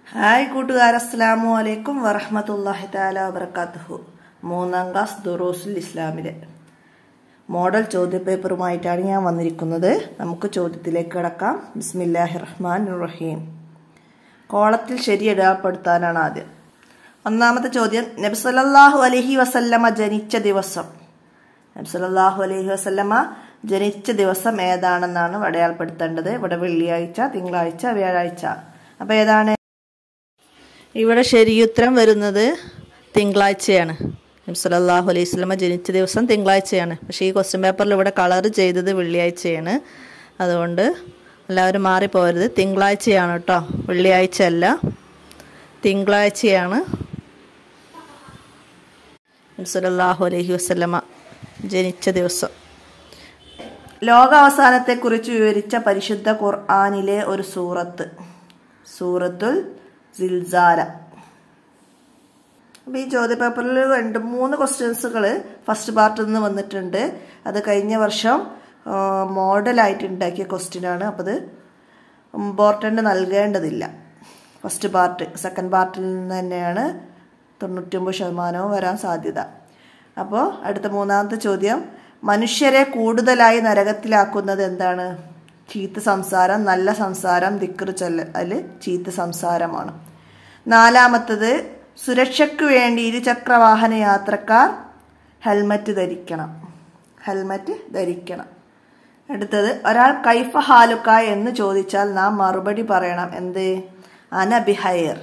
hi കൂട്ടുകാർ അസ്സലാമു അലൈക്കും വറഹമത്തല്ലാഹി താല വബർക്കാത്തുഹു മൂന്നാം ക്ലാസ് ദുറൂസുൽ ഇസ്ലാമിലെ മോഡൽ ചോദ്യപേപ്പറുമായിട്ടാണ് ഞാൻ വന്നിരിക്കുന്നത് നമുക്ക് ചോദ്യത്തിലേക്ക് കിടക്കാം ബിസ്മില്ലാഹി റഹ്മാൻ റഹീം കോളത്തിൽ ശരിയിടപ്പെടുത്താനാണ് ആദ്യം ഒന്നാമത്തെ ചോദ്യം നബ്സലല്ലാഹു അലഹി വസല്ലമ ജനിച്ച ദിവസം നബ്സലല്ലാഹു അലഹി വസല്ലമ ജനിച്ച ദിവസം ഏതാണെന്നാണ് അടയാളപ്പെടുത്തേണ്ടത് ഇവിടെ വെള്ളിയാഴ്ച തിങ്കളാഴ്ച വ്യാഴാഴ്ച അപ്പൊ ഏതാണ് ഇവിടെ ശരിയുത്തരം വരുന്നത് തിങ്കളാഴ്ചയാണ് നബ്സലല്ലാഹു അലൈഹി സ്വലമ ജനിച്ച ദിവസം തിങ്കളാഴ്ചയാണ് പക്ഷേ ഈ ക്വസ്റ്റ്യൻ പേപ്പറിൽ ഇവിടെ കളർ ചെയ്തത് വെള്ളിയാഴ്ചയാണ് അതുകൊണ്ട് എല്ലാവരും മാറിപ്പോകരുത് തിങ്കളാഴ്ചയാണ് കേട്ടോ വെള്ളിയാഴ്ച അല്ല തിങ്കളാഴ്ചയാണ് നബ്സലല്ലാഹു അലൈഹി വസ്ലമ ജനിച്ച ദിവസം ലോകാവസാനത്തെക്കുറിച്ച് വിവരിച്ച പരിശുദ്ധ ഖുർആാനിലെ ഒരു സൂറത്ത് സൂറത്തുൽ സിൽസാല അപ്പോൾ ഈ ചോദ്യപേപ്പറിൽ രണ്ട് മൂന്ന് ക്വസ്റ്റ്യൻസുകൾ ഫസ്റ്റ് പാർട്ടിൽ നിന്ന് വന്നിട്ടുണ്ട് അത് കഴിഞ്ഞ വർഷം മോഡലായിട്ട് ഉണ്ടാക്കിയ ക്വസ്റ്റ്യനാണ് അപ്പോൾ അത് ഇമ്പോർട്ടൻ്റ് നൽകേണ്ടതില്ല ഫസ്റ്റ് പാർട്ട് സെക്കൻഡ് പാർട്ടിൽ നിന്ന് തന്നെയാണ് തൊണ്ണൂറ്റൊമ്പത് ശതമാനവും വരാൻ സാധ്യത അപ്പോൾ അടുത്ത മൂന്നാമത്തെ ചോദ്യം മനുഷ്യരെ കൂടുതലായി നരകത്തിലാക്കുന്നത് എന്താണ് ചീത്ത സംസാരം നല്ല സംസാരം ദിക്കറ് ചൊല്ലൽ ചീത്ത സംസാരമാണ് നാലാമത്തത് സുരക്ഷയ്ക്ക് വേണ്ടി ഇരുചക്രവാഹന യാത്രക്കാർ ഹെൽമറ്റ് ധരിക്കണം ഹെൽമറ്റ് ധരിക്കണം അടുത്തത് ഒരാൾ കൈഫ ഹാലുക്ക എന്ന് ചോദിച്ചാൽ നാം മറുപടി പറയണം എന്ത് അന ബിഹയർ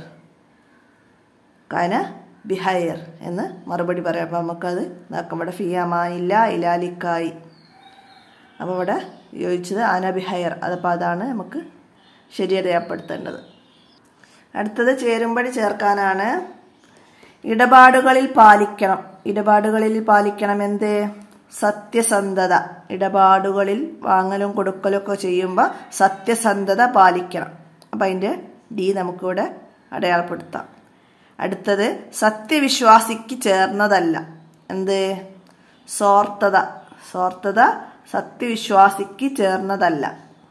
കന ബിഹയർ എന്ന് മറുപടി പറയാം അപ്പം നമുക്കത് നോക്കാം ഇവിടെ ഫിയമാനില്ല ഇലാലിക്കായി അപ്പോൾ ഇവിടെ ചോദിച്ചത് അന ബിഹയർ അതപ്പോൾ അതാണ് നമുക്ക് ശരിയറിയപ്പെടുത്തേണ്ടത് അടുത്തത് ചേരുമ്പടി ചേർക്കാനാണ് ഇടപാടുകളിൽ പാലിക്കണം ഇടപാടുകളിൽ പാലിക്കണം എന്ത് സത്യസന്ധത ഇടപാടുകളിൽ വാങ്ങലും കൊടുക്കലും ഒക്കെ ചെയ്യുമ്പോൾ സത്യസന്ധത പാലിക്കണം അപ്പം അതിൻ്റെ ഡി നമുക്കിവിടെ അടയാളപ്പെടുത്താം അടുത്തത് സത്യവിശ്വാസിക്ക് ചേർന്നതല്ല എന്ത് സ്വാർത്ഥത സ്വാർത്ഥത സത്യവിശ്വാസിക്ക് ചേർന്നതല്ല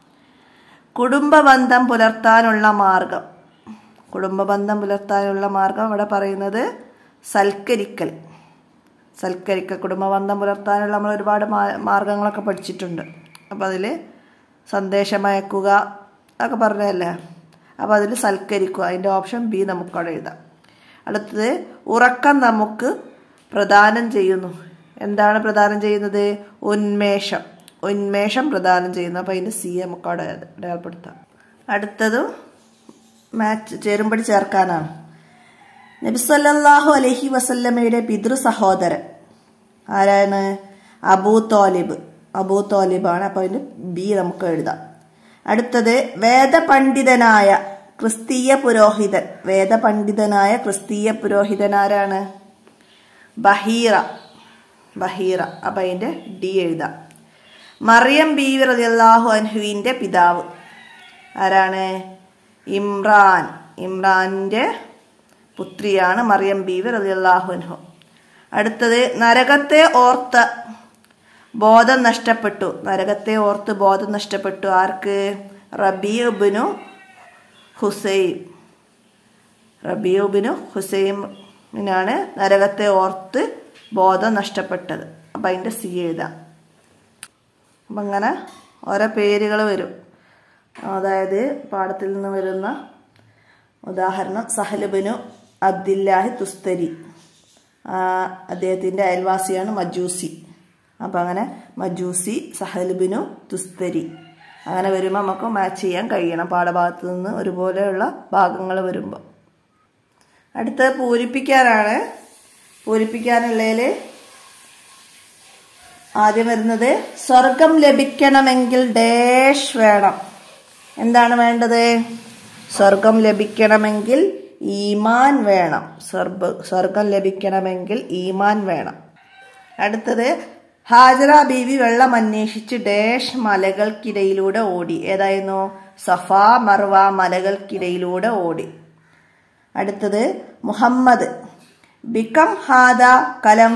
കുടുംബബന്ധം പുലർത്താനുള്ള മാർഗം കുടുംബബന്ധം പുലർത്താനുള്ള മാർഗം ഇവിടെ പറയുന്നത് സൽക്കരിക്കൽ സൽക്കരിക്കൽ കുടുംബബന്ധം പുലർത്താനുള്ള നമ്മൾ ഒരുപാട് മാർഗങ്ങളൊക്കെ പഠിച്ചിട്ടുണ്ട് അപ്പോൾ അതിൽ സന്ദേശമയക്കുക ഒക്കെ പറഞ്ഞതല്ലേ അപ്പോൾ അതിൽ സൽക്കരിക്കുക അതിൻ്റെ ഓപ്ഷൻ ബി നമുക്കവിടെ എഴുതാം അടുത്തത് ഉറക്കം നമുക്ക് പ്രദാനം ചെയ്യുന്നു എന്താണ് പ്രദാനം ചെയ്യുന്നത് ഉന്മേഷം ഉന്മേഷം പ്രദാനം ചെയ്യുന്നു അപ്പോൾ അതിൻ്റെ സി നമുക്ക് അവിടെ അടയാളപ്പെടുത്താം അടുത്തതും മാച്ച് ചേരുമ്പടി ചേർക്കാനാണ് നബിസല്ലാഹു അലഹി വസല്ലമ്മയുടെ പിതൃ സഹോദരൻ ആരാണ് അബൂ തോലിബ് അബൂ തോലിബാണ് അപ്പോൾ അതിന് ബി നമുക്ക് എഴുതാം അടുത്തത് വേദപണ്ഡിതനായ ക്രിസ്തീയ പുരോഹിതൻ വേദപണ്ഡിതനായ ക്രിസ്തീയ പുരോഹിതൻ ആരാണ് ബഹീറ ബഹീറ അപ്പം അതിൻ്റെ ഡി എഴുതാം മറിയം ബീവി റളിയല്ലാഹു അൻഹുവിൻ്റെ പിതാവ് ആരാണ് ഇമ്രാൻ ഇമ്രാൻ്റെ പുത്രിയാണ് മറിയം ബീവി റളിയല്ലാഹു അൻഹു അടുത്തത് നരകത്തെ ഓർത്ത് ബോധം നഷ്ടപ്പെട്ടു നരകത്തെ ഓർത്ത് ബോധം നഷ്ടപ്പെട്ടു ആർക്ക് റബീബിനു ഹുസൈൻ റബീബിനു ഹുസൈമിനാണ് നരകത്തെ ഓർത്ത് ബോധം നഷ്ടപ്പെട്ടത് അപ്പം അതിൻ്റെ സി എഴുതാം അപ്പം അങ്ങനെ ഓരോ പേരുകൾ വരും അതായത് പാഠത്തിൽ നിന്ന് വരുന്ന ഉദാഹരണം സഹലുബിനു അബ്ദില്ലാഹി തുസ്തരി അദ്ദേഹത്തിൻ്റെ അയൽവാസിയാണ് മജൂസി അപ്പം അങ്ങനെ മജൂസി സഹലുബിനു തുസ്തരി അങ്ങനെ വരുമ്പോൾ നമുക്ക് മാച്ച് ചെയ്യാൻ കഴിയണം പാഠഭാഗത്ത് നിന്ന് ഒരുപോലെയുള്ള ഭാഗങ്ങൾ വരുമ്പോൾ അടുത്ത് പൂരിപ്പിക്കാനാണ് പൂരിപ്പിക്കാനുള്ളതിൽ ആദ്യം വരുന്നത് സ്വർഗം ലഭിക്കണമെങ്കിൽ ഡേഷ് വേണം എന്താണ് വേണ്ടത് സ്വർഗം ലഭിക്കണമെങ്കിൽ ഈമാൻ വേണം സ്വർഗ സ്വർഗം ലഭിക്കണമെങ്കിൽ ഈമാൻ വേണം അടുത്തത് ഹാജറ ബീവി വെള്ളം അന്വേഷിച്ച് ഡേഷ് മലകൾക്കിടയിലൂടെ ഓടി ഏതായിരുന്നു സഫ മർവ മലകൾക്കിടയിലൂടെ ഓടി അടുത്തത് മുഹമ്മദ് ബിക്കം ഹാദ കലം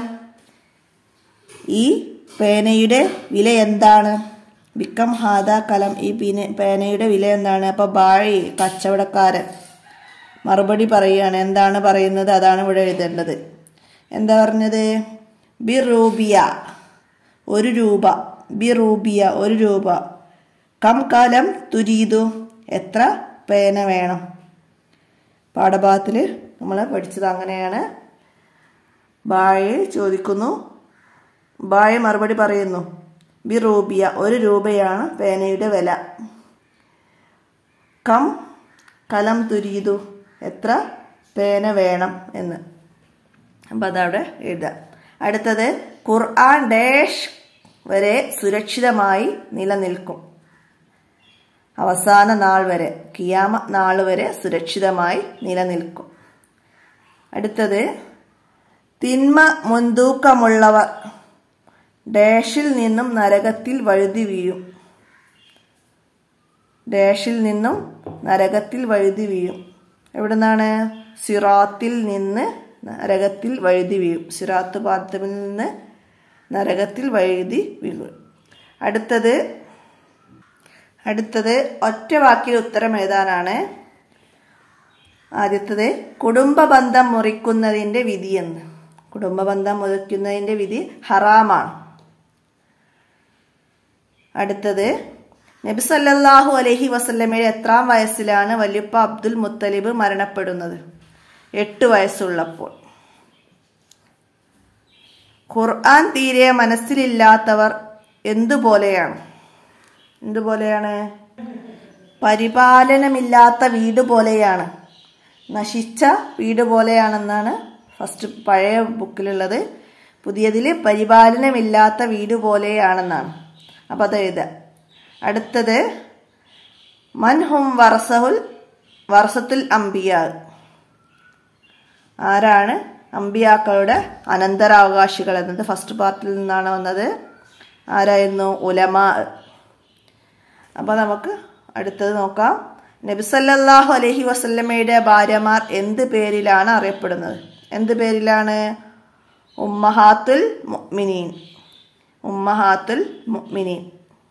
ഈ പേനയുടെ വില എന്താണ് ബിക്കം ഹാദ കലം ഈ പീന പേനയുടെ വില എന്താണ് അപ്പോൾ ബാഴി കച്ചവടക്കാരൻ മറുപടി പറയുകയാണ് എന്താണ് പറയുന്നത് അതാണ് ഇവിടെ എഴുതേണ്ടത് എന്താ പറഞ്ഞത് ബിറൂബിയ ഒരു രൂപ ബിറൂബിയ ഒരു രൂപ കം കാലം തുരീതു എത്ര പേന വേണം പാഠഭാഗത്തിൽ നമ്മൾ പഠിച്ചത് അങ്ങനെയാണ് ബായ് ചോദിക്കുന്നു ബായ് മറുപടി പറയുന്നു ബിറൂബിയ ഒരു രൂപയാണ് പേനയുടെ വില കം കലം തുരീതു എത്ര പേന വേണം എന്ന് അപ്പം അതവിടെ എഴുതാം അടുത്തത് ഖുർആൻ ഡാഷ് വരെ സുരക്ഷിതമായി നിലനിൽക്കും അവസാന നാൾ വരെ കിയാമ നാൾ വരെ സുരക്ഷിതമായി നിലനിൽക്കും അടുത്തത് തിന്മ മുൻതൂക്കമുള്ളവർ ഡാഷിൽ നിന്നും നരകത്തിൽ വഴുതി വീഴും ഡാഷിൽ നിന്നും നരകത്തിൽ വഴുതി വീഴും എവിടെ നിന്നാണ് സിറാത്തിൽ നിന്ന് നരകത്തിൽ വഴുതി വീഴും സിറാത്ത് പാത്തമിൽ നിന്ന് നരകത്തിൽ വഴുതി വീഴും അടുത്തത് അടുത്തത് ഒറ്റ വാക്കിൽ ഉത്തരം എഴുതാനാണ് ആദ്യത്തത് കുടുംബ ബന്ധം മുറിക്കുന്നതിൻ്റെ വിധി എന്ന് കുടുംബ ബന്ധം മുറിക്കുന്നതിൻ്റെ വിധി ഹറാമാണ് അടുത്തത് നബി സല്ലല്ലാഹു അലൈഹി വസല്ലമയുടെ എത്രാം വയസ്സിലാണ് വല്യുപ്പ അബ്ദുൽ മുത്തലിബ് മരണപ്പെടുന്നത് എട്ട് വയസ്സുള്ളപ്പോൾ ഖുർആൻ തീരെ മനസ്സിലില്ലാത്തവർ എന്തുപോലെയാണ് എന്തുപോലെയാണ് പരിപാലനമില്ലാത്ത വീട് പോലെയാണ് നശിച്ച വീട് പോലെയാണെന്നാണ് ഫസ്റ്റ് പഴയ ബുക്കിലുള്ളത് പുതിയതിൽ പരിപാലനമില്ലാത്ത വീട് പോലെയാണെന്നാണ് അപ്പം അത് എഴുതാം അടുത്തത് മൻഹും വറസഹുൽ വറസത്തുൽ അംബിയ ആരാണ് അമ്പിയാക്കളുടെ അനന്തരാവകാശികൾ എന്നത് ഫസ്റ്റ് പാർട്ടിൽ നിന്നാണ് വന്നത് ആരായിരുന്നു ഉലമ അപ്പോൾ നമുക്ക് അടുത്തത് നോക്കാം നബിസല്ലാഹു അലഹി വസല്ലമ്മയുടെ ഭാര്യമാർ എന്ത് പേരിലാണ് അറിയപ്പെടുന്നത് എന്ത് പേരിലാണ് ഉമ്മഹാത്തുൽ മുഅ്മിനീൻ ഉമ്മഹാത്തുൽ മുഅ്മിനീൻ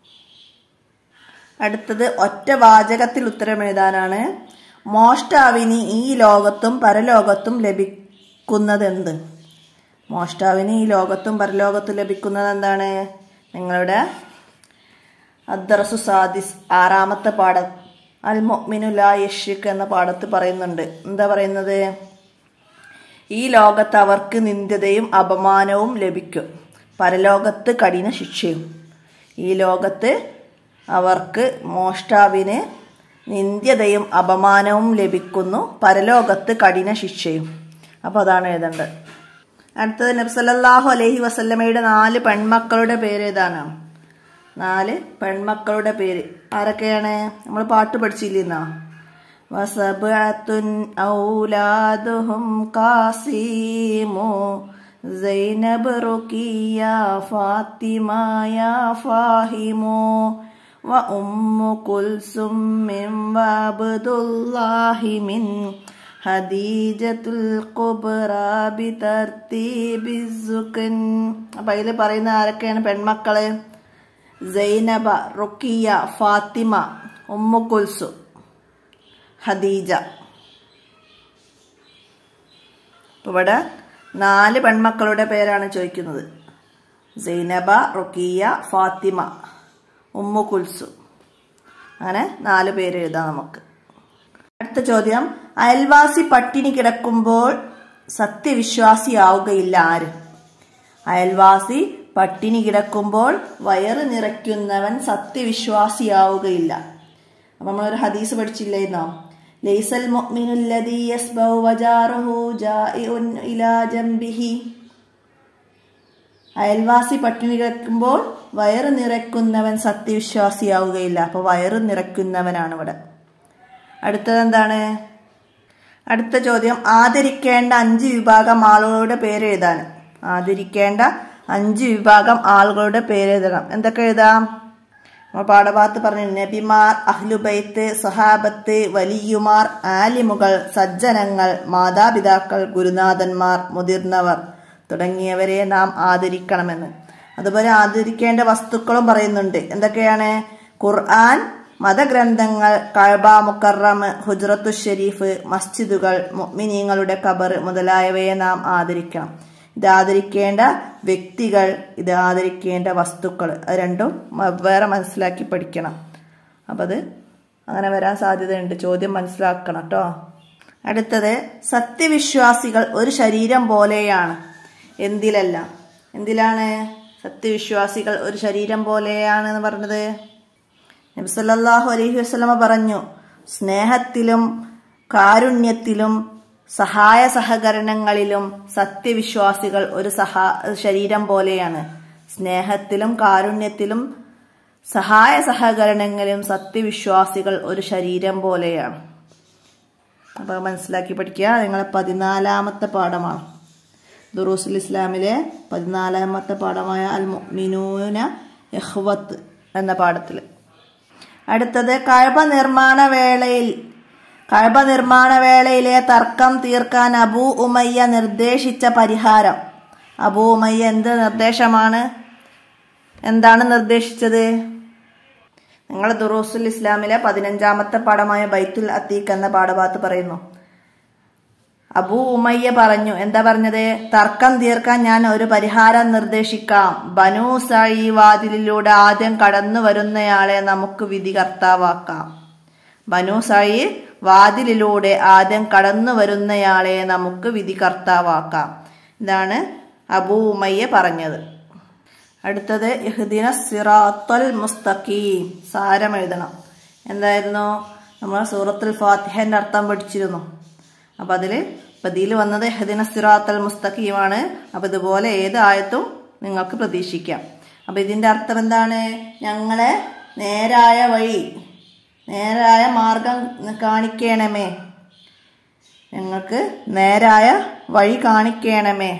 അടുത്തത് ഒറ്റ വാചകത്തിൽ ഉത്തരം എഴുതാനാണ് മോഷ്ടാവിന് ഈ ലോകത്തും പരലോകത്തും ലഭിക്കുന്നതെന്ത് മോഷ്ടാവിന് ഈ ലോകത്തും പരലോകത്തും ലഭിക്കുന്നത് എന്താണ് നിങ്ങളുടെ അദ്ദറസു സാദിസ് ആറാമത്തെ പാഠം അൽ മൊമിനുല യഷിഖ് എന്ന പാഠത്ത് പറയുന്നുണ്ട് എന്താ പറയുന്നത് ഈ ലോകത്ത് അവർക്ക് നിന്ദ്യതയും അപമാനവും ലഭിക്കും പരലോകത്ത് കഠിന ശിക്ഷയും ഈ ലോകത്ത് അവർക്ക് മോഷ്ടാവിന് നിന്ദ്യതയും അപമാനവും ലഭിക്കുന്നു പരലോകത്ത് കഠിന ശിക്ഷയും അപ്പോൾ അതാണ് എഴുതേണ്ടത് അടുത്തത് നബ്സല്ലാഹു അലൈഹി വസല്ലമയുടെ നാല് പെൺമക്കളുടെ പേര് ഏതാണ് നാല് പെൺമക്കളുടെ പേര് ആരൊക്കെയാണ് നമ്മൾ പാട്ട് പഠിച്ചില്ലെന്നാ വസബഅത്തുൻ ഔലാദുഹും കാസിമു സൈനബ് റുക്കിയ ഫാത്തിമ യാ ഫാഹിമു وأم كلثم من وعبد الله من ഹദീജത്തുൽ കുബ്ര ബിതർത്തീബി സുകൻ അപ്പൊ അതിൽ പറയുന്ന ആരൊക്കെയാണ് പെൺമക്കള് സൈനബ റുക്കിയ ഫാത്തിമ ഉമ്മു കുൽസു ഹദീജ ഇവിടെ നാല് പെൺമക്കളുടെ പേരാണ് ചോദിക്കുന്നത് സൈനബ റുക്കിയ ഫാത്തിമ ഉമ്മു കുൽസു അങ്ങനെ നാല് പേര് എഴുതാം നമുക്ക് അടുത്ത ചോദ്യം അയൽവാസി പട്ടിണി കിടക്കുമ്പോൾ സത്യവിശ്വാസിയാവുകയില്ല ആര് അയൽവാസി പട്ടിണി കിടക്കുമ്പോൾ വയറ് നിറയ്ക്കുന്നവൻ സത്യവിശ്വാസിയാവുകയില്ല അപ്പൊ നമ്മളൊരു ഹദീസ് പഠിച്ചില്ലായിരുന്നോ ലൈസൽ മുഅ്മിനുല്ലദീ യസ്ബഉ വജാറുഹു ജാഇഉൻ ഇലാ ജംബിഹി അയൽവാസി പട്ടിണി കിടക്കുമ്പോൾ വയറ് നിറയ്ക്കുന്നവൻ സത്യവിശ്വാസിയാവുകയില്ല അപ്പോൾ വയറ് നിറയ്ക്കുന്നവനാണ് ഇവിടെ അടുത്തത് എന്താണ് അടുത്ത ചോദ്യം ആദരിക്കേണ്ട അഞ്ച് വിഭാഗം ആളുകളുടെ പേര് എഴുതാൻ ആദരിക്കേണ്ട അഞ്ച് വിഭാഗം ആളുകളുടെ പേര് എഴുതണം എന്തൊക്കെ എഴുതാം നമ്മൾ പാഠഭാഗത്ത് പറഞ്ഞു നബിമാർ അഹ്ലുബൈത്ത് സഹാബത്ത് വലിയുമാർ ആലിമുകൾ സജ്ജനങ്ങൾ മാതാപിതാക്കൾ ഗുരുനാഥന്മാർ മുതിർന്നവർ തുടങ്ങിയവരെ നാം ആദരിക്കണമെന്ന് അതുപോലെ ആദരിക്കേണ്ട വസ്തുക്കളും പറയുന്നുണ്ട് എന്തൊക്കെയാണ് ഖുർആൻ മതഗ്രന്ഥങ്ങൾ കഴബ മുക്കറം ഹുജ്റത്തു ഷെരീഫ് മസ്ജിദുകൾ മുഅ്മിനീങ്ങളുടെ ഖബർ മുതലായവയെ നാം ആദരിക്കണം ഇത് ആദരിക്കേണ്ട വ്യക്തികൾ ഇത് ആദരിക്കേണ്ട വസ്തുക്കൾ അത് രണ്ടും വേറെ മനസ്സിലാക്കി പഠിക്കണം അപ്പം അത് അങ്ങനെ വരാൻ സാധ്യതയുണ്ട് ചോദ്യം മനസ്സിലാക്കണം കേട്ടോ അടുത്തത് സത്യവിശ്വാസികൾ ഒരു ശരീരം പോലെയാണ് എന്തിലല്ല എന്തിലാണ് സത്യവിശ്വാസികൾ ഒരു ശരീരം പോലെയാണ് എന്ന് പറഞ്ഞത് നബി സല്ലല്ലാഹു അലൈഹി വസല്ലമ പറഞ്ഞു സ്നേഹത്തിലും കാരുണ്യത്തിലും സഹായ സഹകരണങ്ങളിലും സത്യവിശ്വാസികൾ ഒരു സഹാ ശരീരം പോലെയാണ് സ്നേഹത്തിലും കാരുണ്യത്തിലും സഹായ സഹകരണങ്ങളിലും സത്യവിശ്വാസികൾ ഒരു ശരീരം പോലെയാണ് അപ്പോൾ മനസ്സിലാക്കി പഠിക്കുക നിങ്ങളെ പതിനാലാമത്തെ പാഠമാണ് ദുറൂസുൽ ഇസ്ലാമിലെ പതിനാലാമത്തെ പാഠമായ അൽ മുഅ്മിനൂന യഹ്വത്ത് എന്ന പാഠത്തിൽ അടുത്തത് കഴബ നിർമ്മാണ വേളയിൽ കഴബ നിർമ്മാണ വേളയിലെ തർക്കം തീർക്കാൻ അബൂ ഉമയ്യ നിർദ്ദേശിച്ച പരിഹാരം അബൂ ഉമയ്യ എന്ത് നിർദ്ദേശമാണ് എന്താണ് നിർദ്ദേശിച്ചത് നിങ്ങൾ ദുറൂസുൽ ഇസ്ലാമിലെ പതിനഞ്ചാമത്തെ പാഠമായ ബൈത്തുൽ അത്തീഖ് എന്ന പാഠഭാഗത്ത് പറയുന്നു അബൂ ഉമയ്യ പറഞ്ഞു എന്താ പറഞ്ഞത് തർക്കം തീർക്കാൻ ഞാൻ ഒരു പരിഹാരം നിർദ്ദേശിക്കാം ബനു സഈ വാതിലിലൂടെ ആദ്യം കടന്നു വരുന്നയാളെ നമുക്ക് വിധി കർത്താവാക്കാം ബനു സഈ വാതിലിലൂടെ ആദ്യം കടന്നു വരുന്നയാളെ നമുക്ക് വിധി കർത്താവാക്കാം ഇതാണ് അബൂ ഉമയ്യ പറഞ്ഞത് അടുത്തത് ഇഹ്ദിന സിറാത്തൽ മുസ്തഖീം സാരം എഴുതണം എന്തായിരുന്നു നമ്മൾ സൂറത്തുൽ ഫാത്തിഹന്റെ അർത്ഥം പഠിച്ചിരുന്നു അപ്പം അതിൽ അപ്പം ഇതിൽ വന്നത് ഇഹ്ദിന സിറാത്തൽ മുസ്തഖീമാണ് അപ്പം ഇതുപോലെ ഏത് ആയത്തും നിങ്ങൾക്ക് പ്രതീക്ഷിക്കാം അപ്പം ഇതിൻ്റെ അർത്ഥം എന്താണ് ഞങ്ങളെ നേരായ വഴി നേരായ മാർഗം കാണിക്കണമേ ഞങ്ങൾക്ക് നേരായ വഴി കാണിക്കണമേ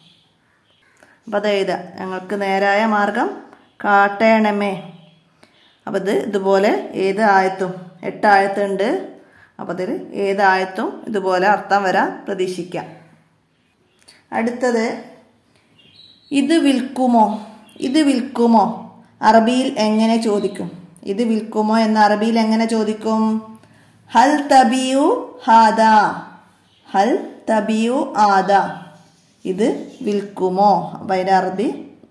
അപ്പം അത് എഴുതുക ഞങ്ങൾക്ക് നേരായ മാർഗം കാട്ടണമേ അപ്പം ഇത് ഇതുപോലെ ഏത് ആയത്തും എട്ട് ആയത്തുണ്ട് അപ്പം അതിൽ ഏത് ആയത്തും ഇതുപോലെ അർത്ഥം വരാൻ പ്രതീക്ഷിക്കാം അടുത്തത് ഇത് വിൽക്കുമോ ഇത് വിൽക്കുമോ അറബിയിൽ എങ്ങനെ ചോദിക്കും ഇത് വിൽക്കുമോ എന്ന അറബിയിൽ എങ്ങനെ ചോദിക്കും ഹൽ തബിയു ഹാദ ഹൽ തബിയു ആദ ഇത് വിൽക്കുമോ അപ്പം അതിൻ്റെ അറബി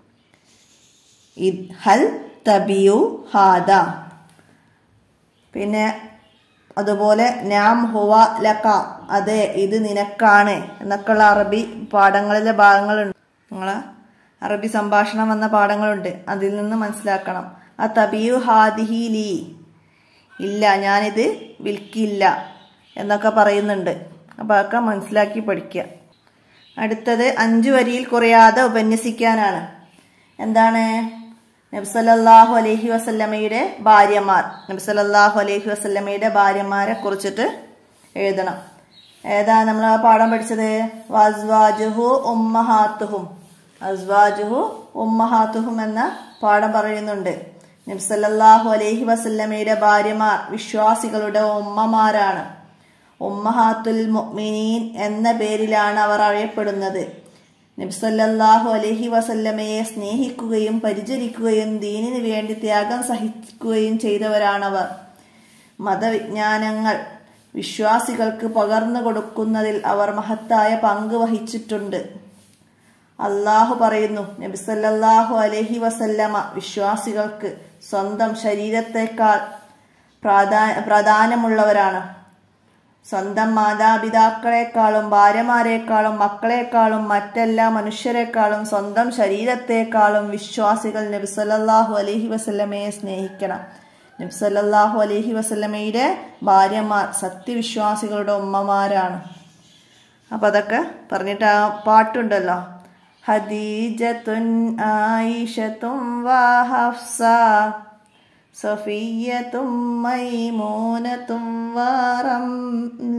ഹൽ തബിയു ഹാദ പിന്നെ അതുപോലെ നാം ഹുവ ലക്ക അതെ ഇത് നിനക്കാണ് എന്നൊക്കെയുള്ള അറബി പാഠങ്ങളിലെ ഭാഗങ്ങളുണ്ട് നിങ്ങളെ അറബി സംഭാഷണം വന്ന പാഠങ്ങളുണ്ട് അതിൽ നിന്ന് മനസ്സിലാക്കണം ആ തബിയു ഹാദിഹി ലീ ഇല്ല ഞാനിത് വിൽക്കില്ല എന്നൊക്കെ പറയുന്നുണ്ട് അപ്പോൾ അതൊക്കെ മനസ്സിലാക്കി പഠിക്കുക അടുത്തത് അഞ്ചു വരിയിൽ കുറയാതെ ഉപന്യസിക്കാനാണ് എന്താണ് നബ്സലല്ലാഹു അലൈഹി വസല്ലമയുടെ ഭാര്യമാർ നബ്സലല്ലാഹു അലൈഹി വസല്ലമയുടെ ഭാര്യമാരെ കുറിച്ചിട്ട് എഴുതണം ഏതാ നമ്മൾ ആ പാഠം പഠിച്ചത് വസ്വാജുഹു ഉമ്മഹാത്തുഹും അസ്വാജുഹു ഉമ്മഹാത്തുഹും എന്ന പാഠം പറയുന്നുണ്ട് നബ്സലല്ലാഹു അലൈഹി വസല്ലമയുടെ ഭാര്യമാർ വിശ്വാസികളുടെ ഉമ്മമാരാണ് ഉമ്മഹാത്തുൽ മുഅ്മിനീൻ എന്ന പേരിലാണ് അവർ അറിയപ്പെടുന്നത് നബ്സല്ലാഹു അലഹി വസല്ലമയെ സ്നേഹിക്കുകയും പരിചരിക്കുകയും ദീനിനു വേണ്ടി ത്യാഗം സഹിക്കുകയും ചെയ്തവരാണവർ മതവിജ്ഞാനങ്ങൾ വിശ്വാസികൾക്ക് പകർന്നു കൊടുക്കുന്നതിൽ അവർ മഹത്തായ പങ്ക് വഹിച്ചിട്ടുണ്ട് അള്ളാഹു പറയുന്നു നബിസല്ലാഹു അലഹി വസല്ലമ വിശ്വാസികൾക്ക് സ്വന്തം ശരീരത്തെക്കാൾ പ്രാധാ പ്രാധാന്യമുള്ളവരാണ് സ്വന്തം മാതാപിതാക്കളെക്കാളും ഭാര്യമാരെക്കാളും മക്കളെക്കാളും മറ്റെല്ലാ മനുഷ്യരെക്കാളും സ്വന്തം ശരീരത്തെക്കാളും വിശ്വാസികൾ നബി സല്ലല്ലാഹു അലൈഹി വസല്ലമയെ സ്നേഹിക്കണം നബി സല്ലല്ലാഹു അലൈഹി വസല്ലമയുടെ ഭാര്യമാർ സത്യവിശ്വാസികളുടെ ഉമ്മമാരാണ് അപ്പം അതൊക്കെ പറഞ്ഞിട്ട് ആ പാട്ടുണ്ടല്ലോ ഹദീജത്തുൻ ആയിഷത്തും വാഹഫ്സ സഫിയത്തും മൈമൂനത്തും വാറംല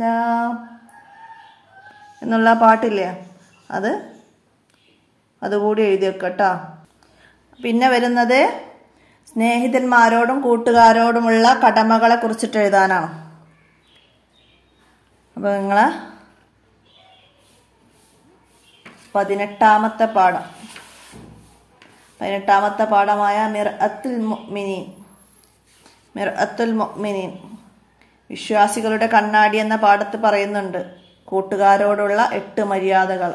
എന്നുള്ള പാട്ടില്ലേ അത് അതുകൂടി എഴുതി വെക്കട്ടോ പിന്നെ വരുന്നത് സ്നേഹിതന്മാരോടും കൂട്ടുകാരോടുമുള്ള കടമകളെ കുറിച്ചിട്ട് എഴുതാനാണ് അപ്പോൾ നിങ്ങൾ പതിനെട്ടാമത്തെ പാഠം പതിനെട്ടാമത്തെ പാഠമായ മിർ അത്തുൽ മുഅ്മിനീൻ മിർഅത്തുൽ മുഅ്മിനീൻ വിശ്വാസികളുടെ കണ്ണാടി എന്ന പാഠത്ത് പറയുന്നുണ്ട് കൂട്ടുകാരോടുള്ള എട്ട് മര്യാദകൾ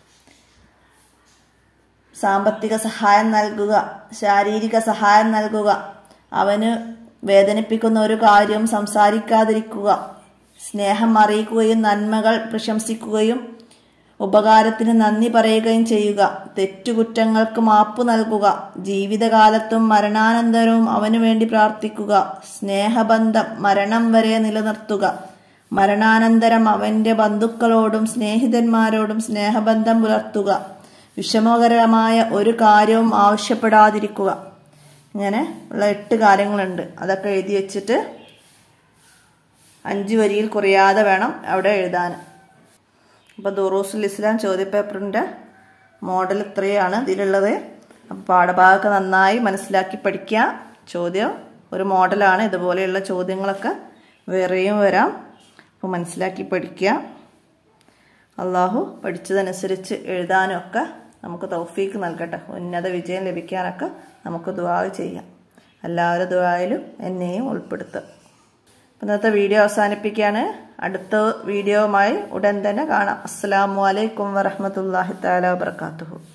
സാമ്പത്തിക സഹായം നൽകുക ശാരീരിക സഹായം നൽകുക അവന് വേദനിപ്പിക്കുന്ന ഒരു കാര്യം സംസാരിക്കാതിരിക്കുക സ്നേഹം അറിയിക്കുകയും നന്മകൾ പ്രശംസിക്കുകയും ഉപകാരത്തിന് നന്ദി പറയുകയും ചെയ്യുക തെറ്റുകുറ്റങ്ങൾക്ക് മാപ്പ് നൽകുക ജീവിതകാലത്തും മരണാനന്തരവും അവനു വേണ്ടി പ്രാർത്ഥിക്കുക സ്നേഹബന്ധം മരണം വരെ നിലനിർത്തുക മരണാനന്തരം അവന്റെ ബന്ധുക്കളോടും സ്നേഹിതന്മാരോടും സ്നേഹബന്ധം പുലർത്തുക വിഷമകരമായ ഒരു കാര്യവും ആവശ്യപ്പെടാതിരിക്കുക ഇങ്ങനെ ഉള്ള എട്ട് കാര്യങ്ങളുണ്ട് അതൊക്കെ എഴുതി വെച്ചിട്ട് അഞ്ച് വരിയിൽ കുറയാതെ വേണം അവിടെ എഴുതാൻ അപ്പോൾ ദുറൂസുൽ ഇസ്ലാം ചോദ്യപേപ്പറിൻ്റെ മോഡൽ ഇത്രയാണ് ഇതിലുള്ളത് അപ്പോൾ പാഠഭാഗമൊക്കെ നന്നായി മനസ്സിലാക്കി പഠിക്കുക ചോദ്യം ഒരു മോഡലാണ് ഇതുപോലെയുള്ള ചോദ്യങ്ങളൊക്കെ വേറെയും വരാം അപ്പോൾ മനസ്സിലാക്കി പഠിക്കുക അള്ളാഹു പഠിച്ചതനുസരിച്ച് എഴുതാനും ഒക്കെ നമുക്ക് തൗഫീക്ക് നൽകട്ടെ ഉന്നത വിജയം ലഭിക്കാനൊക്കെ നമുക്ക് ദുആ ചെയ്യാം എല്ലാവരും ദുആയിലും എന്നെയും ഉൾപ്പെടുത്തുക ഇന്നത്തെ വീഡിയോ അവസാനിപ്പിക്കുകയാണ് അടുത്ത വീഡിയോവുമായി ഉടൻ തന്നെ കാണാം അസ്സാം വലൈക്കും വറഹമത്തല്ലാഹി താല വാത്തു